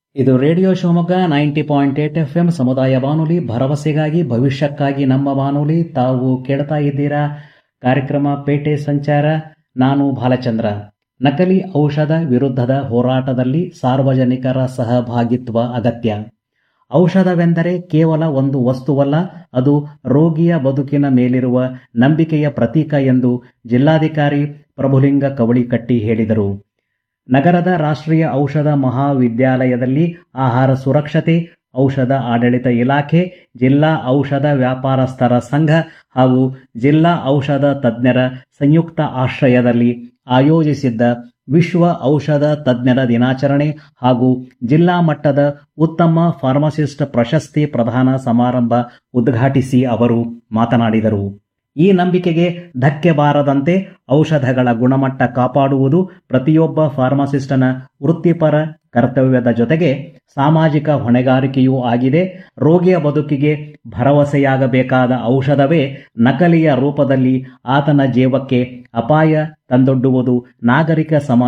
ಇದು radio Shivamogga ninety point eight FM ಎಂ ಸಮುದಾಯ ಬಾನುಲಿ ಭರವಸೆಗಾಗಿ ಭವಿಷ್ಯಕ್ಕಾಗಿ ನಮ್ಮ ಬಾನುಲಿ ತಾವು ಕೇಳ್ತಾ ಇದ್ದೀರಾ ಕಾರ್ಯಕ್ರಮ ಪೇಟೆ ಸಂಚಾರ ನಾನು ಬಾಲಚಂದ್ರ ನಕಲಿ ಔಷಧ ವಿರುದ್ಧದ ಹೋರಾಟದಲ್ಲಿ ಸಾರ್ವಜನಿಕರ ಸಹಭಾಗಿತ್ವ ಅಗತ್ಯ ಔಷಧವೆಂದರೆ ಕೇವಲ ಒಂದು ವಸ್ತುವಲ್ಲ ಅದು ರೋಗಿಯ ಬದುಕಿನ ಮೇಲಿರುವ ನಂಬಿಕೆಯ ಪ್ರತೀಕ ಎಂದು ಜಿಲ್ಲಾಧಿಕಾರಿ ಪ್ರಭುಲಿಂಗ ಕವಳಿಕಟ್ಟಿ ಹೇಳಿದರು ನಗರದ ರಾಷ್ಟ್ರೀಯ ಔಷಧ ಮಹಾವಿದ್ಯಾಲಯದಲ್ಲಿ ಆಹಾರ ಸುರಕ್ಷತೆ ಔಷಧ ಆಡಳಿತ ಇಲಾಖೆ ಜಿಲ್ಲಾ ಔಷಧ ವ್ಯಾಪಾರಸ್ಥರ ಸಂಘ ಹಾಗೂ ಜಿಲ್ಲಾ ಔಷಧ ತಜ್ಞರ ಸಂಯುಕ್ತ ಆಶ್ರಯದಲ್ಲಿ ಆಯೋಜಿಸಿದ್ದ ವಿಶ್ವ ಔಷಧ ತಜ್ಞರ ದಿನಾಚರಣೆ ಹಾಗೂ ಜಿಲ್ಲಾ ಮಟ್ಟದ ಉತ್ತಮ ಫಾರ್ಮಸಿಸ್ಟ್ ಪ್ರಶಸ್ತಿ ಪ್ರದಾನ ಸಮಾರಂಭ ಉದ್ಘಾಟಿಸಿ ಅವರು ಮಾತನಾಡಿದರು ಈ ನಂಬಿಕೆಗೆ ಧಕ್ಕೆ ಬಾರದಂತೆ ಔಷಧಗಳ ಗುಣಮಟ್ಟ ಕಾಪಾಡುವುದು ಪ್ರತಿಯೊಬ್ಬ ಫಾರ್ಮಸಿಸ್ಟನ ವೃತ್ತಿಪರ ಕರ್ತವ್ಯದ ಜೊತೆಗೆ ಸಾಮಾಜಿಕ ಹೊಣೆಗಾರಿಕೆಯೂ ಆಗಿದೆ ರೋಗಿಯ ಬದುಕಿಗೆ ಭರವಸೆಯಾಗಬೇಕಾದ ಔಷಧವೇ ನಕಲಿಯ ರೂಪದಲ್ಲಿ ಆತನ ಜೀವಕ್ಕೆ ಅಪಾಯ ತಂದೊಡ್ಡುವುದು ನಾಗರಿಕ ಸಮಾಜ